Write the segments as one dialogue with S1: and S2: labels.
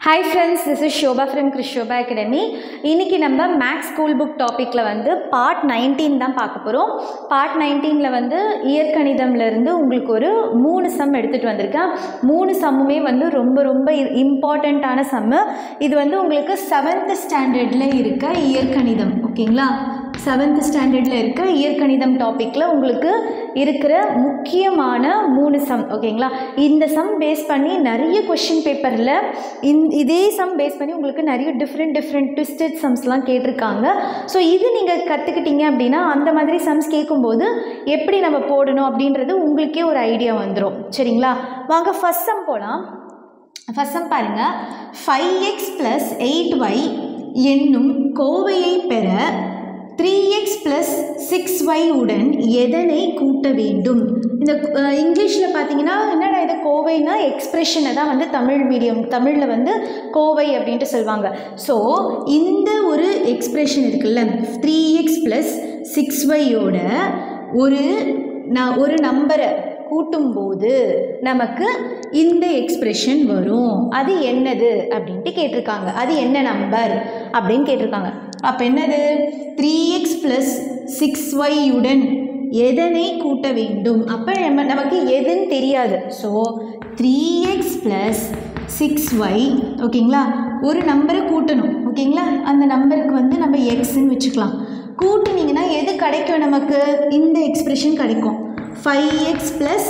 S1: hi friends this is Shobha from Chris Shobha academy இன்றைக்கி நம்ம maths school book டாப்பிக்கில் வந்து பார்ட் நைன்டீன் தான் பார்க்க போகிறோம் பார்ட் நைன்டீனில் வந்து இயற்கணிதம்லேருந்து உங்களுக்கு ஒரு மூணு சம் எடுத்துகிட்டு வந்திருக்கேன் மூணு சம்முமே வந்து ரொம்ப ரொம்ப இம்பார்ட்டண்ட்டான சம்மு இது வந்து உங்களுக்கு செவன்த் ஸ்டாண்டர்டில் இருக்க இயற்கணிதம் ஓகேங்களா செவன்த் ஸ்டாண்டர்டில் இருக்க இயற்கணிதம் டாப்பிக்கில் உங்களுக்கு இருக்கிற முக்கியமான மூணு சம் ஓகேங்களா இந்த சம் பேஸ் பண்ணி நிறைய கொஷின் பேப்பரில் இந் இதே சம் பேஸ் பண்ணி உங்களுக்கு நிறைய டிஃப்ரெண்ட் டிஃப்ரெண்ட் ட்விஸ்டட் சம்ஸ்லாம் கேட்டிருக்காங்க ஸோ இது நீங்கள் கற்றுக்கிட்டீங்க அப்படின்னா அந்த மாதிரி சம்ஸ் கேட்கும்போது எப்படி நம்ம போடணும் அப்படின்றது உங்களுக்கே ஒரு ஐடியா வந்துடும் சரிங்களா வாங்க ஃபஸ்ட் சம் போகலாம் ஃபஸ்ட் சம் பாருங்கள் five x plus eight y என்னும் கோவையை பெற three x plus six y உடன் எதனை கூட்ட வேண்டும் இந்த இங்கிலீஷில் பார்த்தீங்கன்னா என்னடா இது கோவைனா எக்ஸ்பிரஷனை தான் வந்து தமிழ் மீடியம் தமிழில் வந்து கோவை அப்படின்ட்டு சொல்லுவாங்க ஸோ இந்த ஒரு எக்ஸ்பிரஷன் இருக்குல்ல த்ரீ எக்ஸ் ப்ளஸ் சிக்ஸ் ஒய்யோட ஒரு நான் ஒரு நம்பரை கூட்டும்போது நமக்கு இந்த எக்ஸ்பிரஷன் வரும் அது என்னது அப்படின்ட்டு கேட்டிருக்காங்க அது என்ன நம்பர் அப்படின்னு கேட்டிருக்காங்க அப்போ என்னது த்ரீ எக்ஸ் ப்ளஸ் சிக்ஸ் ஒய்யுடன் எதனை கூட்ட வேண்டும் அப்போ நம்ம நமக்கு எதுன்னு தெரியாது so three x plus six y ஓகேங்களா ஒரு நம்பரை கூட்டணும் ஓகேங்களா அந்த நம்பருக்கு வந்து நம்ம எக்ஸ்ன்னு வச்சுக்கலாம் கூட்டினீங்கன்னா எது கிடைக்கும் நமக்கு இந்த எக்ஸ்பிரஷன் கிடைக்கும் five x plus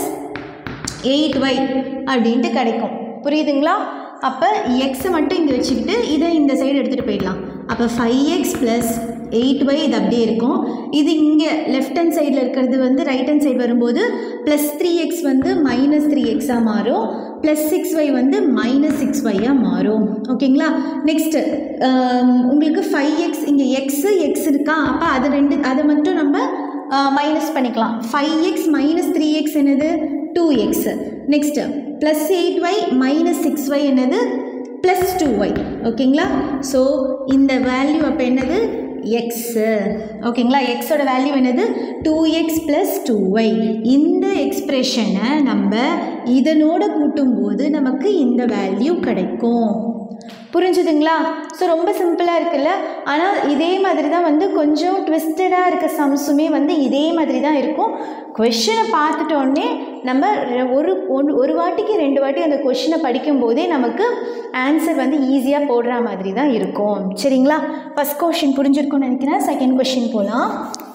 S1: eight y அப்படின்ட்டு கிடைக்கும் புரியுதுங்களா அப்போ எக்ஸை மட்டும் இங்கே வச்சுக்கிட்டு இதை இந்த சைடு எடுத்துகிட்டு போயிடலாம் அப்போ five x plus eight y இது அப்படியே இருக்கும் இது இங்கே லெஃப்ட் ஹேண்ட் சைடில் இருக்கிறது வந்து ரைட் ஹேண்ட் சைடு வரும்போது ப்ளஸ் த்ரீ எக்ஸ் வந்து மைனஸ் த்ரீ எக்ஸாக மாறும் ப்ளஸ் சிக்ஸ் ஒய் வந்து மைனஸ் சிக்ஸ் ஒய்யாக மாறும் ஓகேங்களா நெக்ஸ்ட்டு உங்களுக்கு ஃபைவ் எக்ஸ் இங்கே எக்ஸு எக்ஸ் இருக்கா அப்போ அது ரெண்டு அதை மட்டும் நம்ம மைனஸ் பண்ணிக்கலாம் five x minus three x என்னது two x next plus eight y minus six y என்னது ப்ளஸ் டூ ஒய் ஓகேங்களா ஸோ இந்த வேல்யூ அப்போ என்னது எக்ஸு ஓகேங்களா எக்ஸோட வேல்யூ என்னது two x plus two y இந்த எக்ஸ்ப்ரெஷனை நம்ம இதனோட கூட்டும்போது நமக்கு இந்த வேல்யூ கிடைக்கும் புரிஞ்சுதுங்களா ஸோ ரொம்ப சிம்பிளாக இருக்குல்ல ஆனால் இதே மாதிரி தான் வந்து கொஞ்சம் ட்விஸ்டடாக இருக்க சம்ஸுமே வந்து இதே மாதிரி தான் இருக்கும் கொஷினை பார்த்துட்டோடனே நம்ம ஒரு ஒன் ஒரு வாட்டிக்கு ரெண்டு வாட்டி அந்த கொஷினை படிக்கும்போதே நமக்கு ஆன்சர் வந்து ஈஸியாக போடுற மாதிரி தான் இருக்கும் சரிங்களா ஃபஸ்ட் கொஷின் புரிஞ்சிருக்கும்னு நினைக்கிறேன் செகண்ட் கொஷின் போகலாம்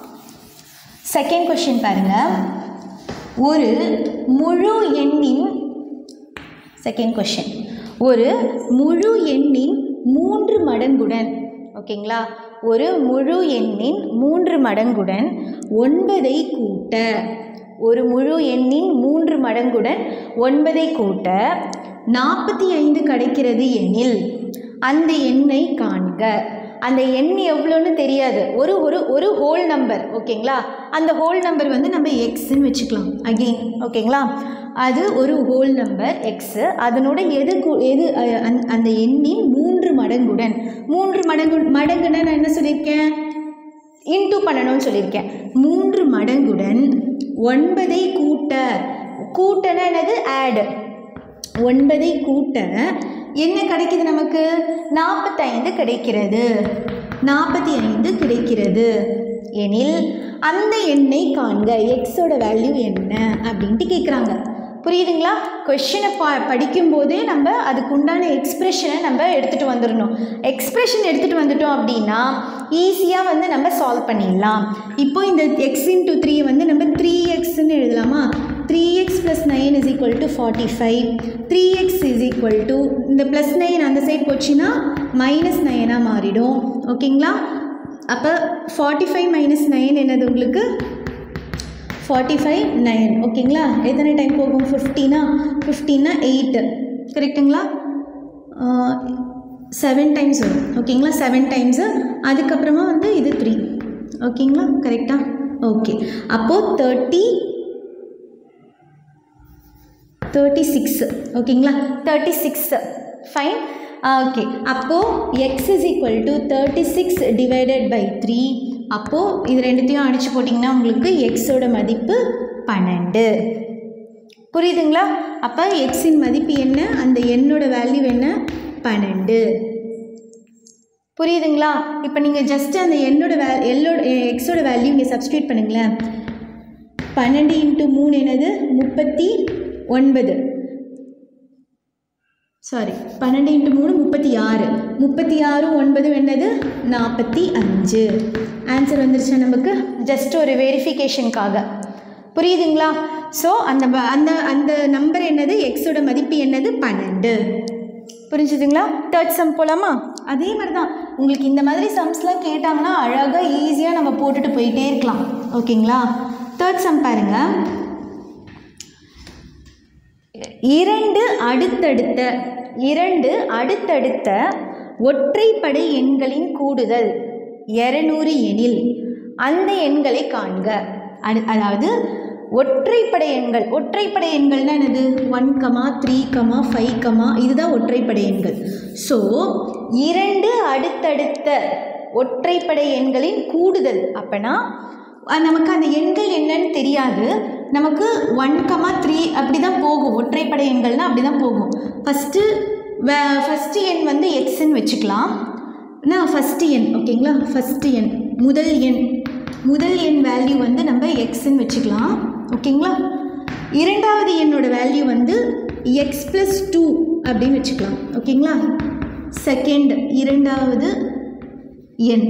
S1: செகண்ட் கொஷின் பாருங்கள் ஒரு முழு எண்ணின் செகண்ட் கொஷின் ஒரு முழு எண்ணின் மூன்று மடங்குடன் ஓகேங்களா ஒரு முழு எண்ணின் மூன்று மடங்குடன் ஒன்பதை கூட்ட ஒரு முழு எண்ணின் மூன்று மடங்குடன் ஒன்பதை கூட்ட நாற்பத்தி ஐந்து கிடைக்கிறது எனில் அந்த எண்ணை காண்க அந்த எண் எவ்வளோன்னு தெரியாது ஒரு ஒரு ஒரு ஹோல் நம்பர் ஓகேங்களா அந்த ஹோல் நம்பர் வந்து நம்ம எக்ஸ்ன்னு வச்சுக்கலாம் அகெயின் ஓகேங்களா அது ஒரு ஹோல் நம்பர் எக்ஸு அதனோட எது எது அந்த எண்ணின் மூன்று மடங்குடன் மூன்று மடங்கு மடங்குன்னா நான் என்ன சொல்லியிருக்கேன் இன்டூ பண்ணணும்னு சொல்லியிருக்கேன் மூன்று மடங்குடன் ஒன்பதை கூட்ட கூட்டன என்னது ஆடு ஒன்பதை கூட்ட என்ன கிடைக்கிது நமக்கு நாற்பத்தைந்து கிடைக்கிறது நாற்பத்தி ஐந்து கிடைக்கிறது எனில் அந்த எண்ணை காண்க எக்ஸோட வேல்யூ என்ன அப்படின்ட்டு கேட்குறாங்க புரியுதுங்களா கொஷினை பா படிக்கும்போதே நம்ம அதுக்கு உண்டான எக்ஸ்ப்ரெஷனை நம்ம எடுத்துகிட்டு வந்துடணும் எக்ஸ்ப்ரெஷன் எடுத்துகிட்டு வந்துட்டோம் அப்படின்னா ஈஸியாக வந்து நம்ம சால்வ் பண்ணிடலாம் இப்போ இந்த எக்ஸ் இன்ட்டு த்ரீ வந்து நம்ம த்ரீ எக்ஸ்ன்னு எழுதலாமா three x plus nine is equal to forty five three x is equal to இந்த ப்ளஸ் நைன் அந்த சைட் போச்சுன்னா மைனஸ் நைனாக மாறிடும் ஓகேங்களா அப்போ ஃபார்ட்டி ஃபைவ் மைனஸ் நைன் என்னது உங்களுக்கு ஃபார்ட்டி ஃபைவ் நைன் ஓகேங்களா எத்தனை டைம் போகும் ஃபிஃப்டினா ஃபிஃப்டின்னா எயிட்டு கரெக்டுங்களா செவன் டைம்ஸ் வரும் ஓகேங்களா செவன் டைம்ஸு அதுக்கப்புறமா வந்து இது த்ரீ ஓகேங்களா கரெக்டாக ஓகே அப்போது தேர்ட்டி தேர்ட்டி சிக்ஸு ஓகேங்களா தேர்ட்டி சிக்ஸு ஃபைன் ஓகே அப்போது x is equal to thirty six divided by three அப்போது இது ரெண்டுத்தையும் அடித்து போட்டிங்கன்னா உங்களுக்கு எக்ஸோட மதிப்பு பன்னெண்டு புரியுதுங்களா அப்போ எக்ஸின் மதிப்பு என்ன அந்த எண்ணோட வேல்யூ என்ன பன்னெண்டு புரியுதுங்களா இப்போ நீங்கள் ஜஸ்ட் அந்த என்னோட வே எல்லோட எக்ஸோட வேல்யூ இங்கே சப்ஸ்டியூட் பண்ணுங்களேன் பன்னெண்டு இன்ட்டு மூணு என்னது முப்பத்தி ஒன்பது சாரி பன்னெண்டு இன்ட்டு மூணு முப்பத்தி ஆறு முப்பத்தி ஆறு ஒன்பது என்னது நாற்பத்தி அஞ்சு ஆன்சர் வந்துருச்சா நமக்கு ஜஸ்ட் ஒரு வெரிஃபிகேஷனுக்காக புரியுதுங்களா ஸோ அந்த ப- அந்த அந்த நம்பர் என்னது எக்ஸோட மதிப்பு என்னது பன்னெண்டு புரிஞ்சுதுங்களா தேர்ட் சம் போலாமா அதே மாதிரி தான் உங்களுக்கு இந்த மாதிரி சம்ஸ்லாம் கேட்டாங்கன்னா அழகாக ஈஸியாக நம்ம போட்டுட்டு போயிட்டே இருக்கலாம் ஓகேங்களா தேர்ட் சம் பாருங்க இரண்டு அடுத்தடுத்த இரண்டு அடுத்தடுத்த ஒற்றைப்படை எண்களின் கூடுதல் இரநூறு எனில் அந்த எண்களை காண்க அடு- அதாவது ஒற்றைப்படை எண்கள் ஒற்றைப்படை எண்கள்னா என்னது one comma three comma five comma இதுதான் ஒற்றைப்படை எண்கள் ஸோ இரண்டு அடுத்தடுத்த ஒற்றைப்படை எண்களின் கூடுதல் அப்பனா அஹ் நமக்கு அந்த எண்கள் என்னன்னு தெரியாது நமக்கு ஒன் கமா த்ரீ அப்படி தான் போகும் ஒற்றைப்படை எண்கள்னால் அப்படி தான் போகும் ஃபஸ்ட்டு வே ஃபஸ்ட்டு எண் வந்து எக்ஸ்ன்னு வச்சுக்கலாம் நான் ஃபஸ்ட்டு எண் ஓகேங்களா ஃபஸ்ட்டு எண் முதல் எண் முதல் எண் வேல்யூ வந்து நம்ம எக்ஸ்ன்னு வச்சுக்கலாம் ஓகேங்களா இரண்டாவது எண்ணோட வேல்யூ வந்து எக்ஸ் ப்ளஸ் டூ அப்படின்னு வச்சுக்கலாம் ஓகேங்களா செகண்ட் இரண்டாவது எண்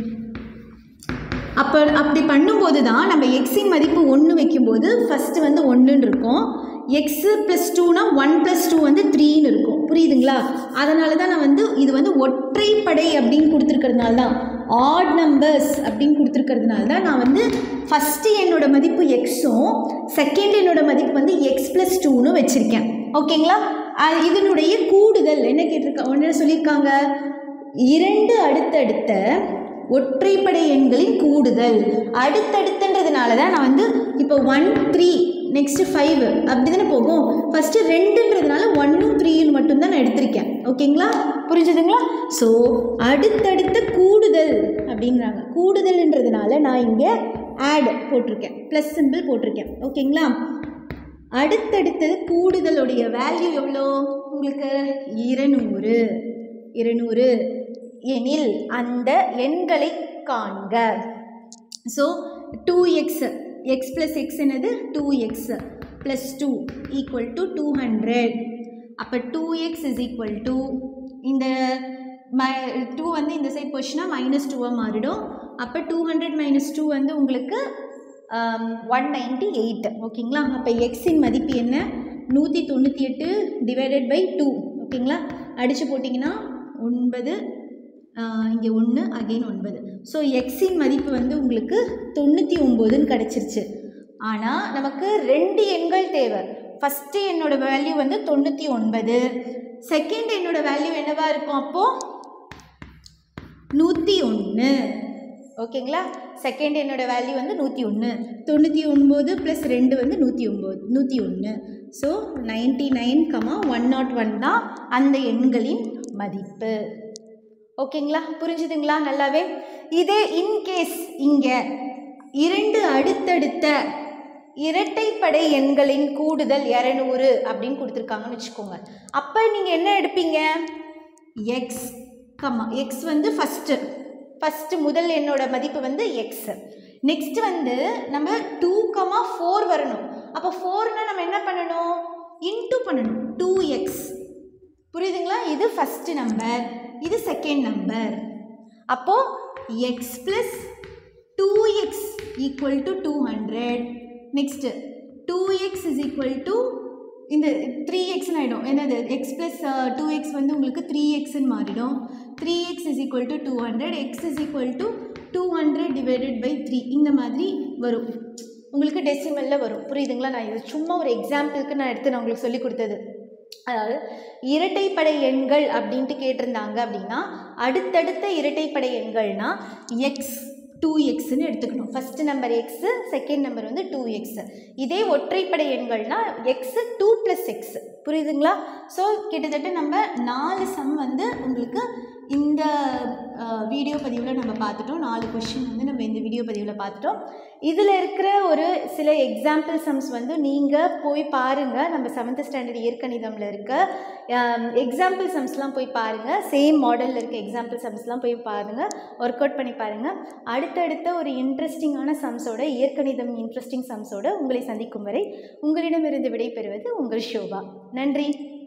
S1: அப்போ அப்படி பண்ணும்போது தான் நம்ம எக்ஸின் மதிப்பு ஒன்று வைக்கும்போது ஃபஸ்ட்டு வந்து ஒன்றுன்னு இருக்கும் எக்ஸு ப்ளஸ் டூனா ஒன் ப்ளஸ் டூ வந்து த்ரீன்னு இருக்கும் புரியுதுங்களா அதனால தான் நான் வந்து இது வந்து ஒற்றைப்படை அப்படின்னு கொடுத்துருக்கறதுனால தான் ஆட் நம்பர்ஸ் அப்படின்னு கொடுத்துருக்கறதுனால தான் நான் வந்து ஃபஸ்ட்டு என்னோட மதிப்பு எக்ஸும் செகண்ட் என்னோட மதிப்பு வந்து எக்ஸ் ப்ளஸ் டூன்னு வச்சுருக்கேன் ஓகேங்களா அது இதனுடைய கூடுதல் என்ன கேட்டிருக்கா ஒன்று சொல்லியிருக்காங்க இரண்டு அடுத்தடுத்த ஒற்றைப்படை எண்களின் கூடுதல் அடுத்தடுத்துன்றதுனால தான் நான் வந்து இப்போ ஒன் த்ரீ நெக்ஸ்ட்டு ஃபைவ் அப்படி தானே போகும் ஃபஸ்ட்டு ரெண்டுன்றதுனால ஒன்னும் த்ரீன்னு மட்டும்தான் நான் எடுத்திருக்கேன் ஓகேங்களா புரிஞ்சுதுங்களா ஸோ அடுத்தடுத்த கூடுதல் அப்படின்றாங்க கூடுதல்ன்றதுனால நான் இங்கே ஆட் போட்டிருக்கேன் ப்ளஸ் சிம்பிள் போட்டிருக்கேன் ஓகேங்களா அடுத்தடுத்தது கூடுதலுடைய வேல்யூ எவ்வளோ உங்களுக்கு இருநூறு இருநூறு எனில் அந்த எண்களை காண்க so two x x plus x என்னது two x plus two equal to two hundred அப்போ two x is equal to இந்த மை டூ வந்து இந்த சைட் போச்சுன்னா மைனஸ் டூவாக மாறிடும் அப்போ டூ ஹண்ட்ரட் மைனஸ் டூ வந்து உங்களுக்கு ஒன் நைன்ட்டி எயிட் ஓகேங்களா அப்போ எக்ஸின் மதிப்பு என்ன நூற்றி தொண்ணூற்றி எட்டு டிவைடட் பை டூ ஓகேங்களா அடித்து போட்டிங்கன்னா ஒன்பது இங்கே ஒன்று அகெயின் ஒன்பது ஸோ எக்ஸின் மதிப்பு வந்து உங்களுக்கு தொண்ணூற்றி ஒம்போதுன்னு கிடச்சிருச்சு ஆனால் நமக்கு ரெண்டு எண்கள் தேவை ஃபஸ்ட்டு என்னோட வேல்யூ வந்து தொண்ணூற்றி ஒன்பது செகண்ட் என்னோட வேல்யூ என்னவா இருக்கும் அப்போது நூற்றி ஒன்று ஓகேங்களா செகண்ட் என்னோட வேல்யூ வந்து நூற்றி ஒன்று தொண்ணூற்றி ஒன்பது ப்ளஸ் ரெண்டு வந்து நூற்றி ஒம்பது நூற்றி ஒன்று so ninety nine comma one naught one தான் அந்த எண்களின் மதிப்பு ஓகேங்களா புரிஞ்சுதுங்களா நல்லாவே இதே இன்கேஸ் இங்கே இரண்டு அடுத்தடுத்த இரட்டைப்படை எண்களின் கூடுதல் இரநூறு அப்படின்னு கொடுத்துருக்காங்கன்னு வச்சுக்கோங்க அப்போ நீங்கள் என்ன எடுப்பீங்க எக்ஸ் கம்மா எக்ஸ் வந்து ஃபஸ்ட்டு ஃபஸ்ட்டு முதல் எண்ணோட மதிப்பு வந்து எக்ஸ் நெக்ஸ்ட் வந்து நம்ம டூ கமா ஃபோர் வரணும் அப்போ ஃபோர்னா நம்ம என்ன பண்ணணும் இன்டூ பண்ணணும் டூ எக்ஸ் புரியுதுங்களா இது ஃபஸ்ட்டு நம்பர் இது செகண்ட் நம்பர் அப்போது x plus two x equal to two hundred next two x is equal to இந்த த்ரீ எக்ஸ்னு ஆகிடும் என்னது எக்ஸ் ப்ளஸ் டூ எக்ஸ் வந்து உங்களுக்கு த்ரீ எக்ஸ்ன்னு மாறிடும் three x is equal to two hundred x is equal to two hundred divided by three இந்த மாதிரி வரும் உங்களுக்கு டெசிமலில் வரும் புரியுதுங்களா நான் இது சும்மா ஒரு எக்ஸாம்பிளுக்கு நான் எடுத்து நான் உங்களுக்கு சொல்லி கொடுத்தது அதாவது இரட்டைப்படை எண்கள் அப்படின்ட்டு கேட்டிருந்தாங்க அப்படின்னா அடுத்தடுத்த இரட்டைப்படை எண்கள்னா எக்ஸ் டூ எக்ஸ்னு எடுத்துக்கணும் first number x second number வந்து டூ எக்ஸு இதே ஒற்றைப்படை எண்கள்னா எக்ஸு டூ ப்ளஸ் எக்ஸ் புரியுதுங்களா ஸோ கிட்டத்தட்ட நம்ம நாலு சம் வந்து உங்களுக்கு இந்த வீடியோ பதிவில் நம்ம பார்த்துட்டோம் நாலு கொஷின் வந்து நம்ம இந்த வீடியோ பதிவில் பார்த்துட்டோம் இதில் இருக்கிற ஒரு சில எக்ஸாம்பிள் சம்ஸ் வந்து நீங்கள் போய் பாருங்கள் நம்ம செவன்த் ஸ்டாண்டர்ட் இயற்கணிதமில் இருக்க எக்ஸாம்பிள் சம்ஸ்லாம் போய் பாருங்கள் சேம் மாடலில் இருக்க எக்ஸாம்பிள் சம்ஸ்லாம் போய் பாருங்கள் ஒர்க் அவுட் பண்ணி பாருங்கள் அடுத்தடுத்த ஒரு இன்ட்ரெஸ்டிங்கான சம்ஸோட இயற்கணிதம் இன்ட்ரெஸ்டிங் சம்ஸோட உங்களை சந்திக்கும் வரை உங்களிடமிருந்து விடைபெறுவது உங்கள் ஷோபா நன்றி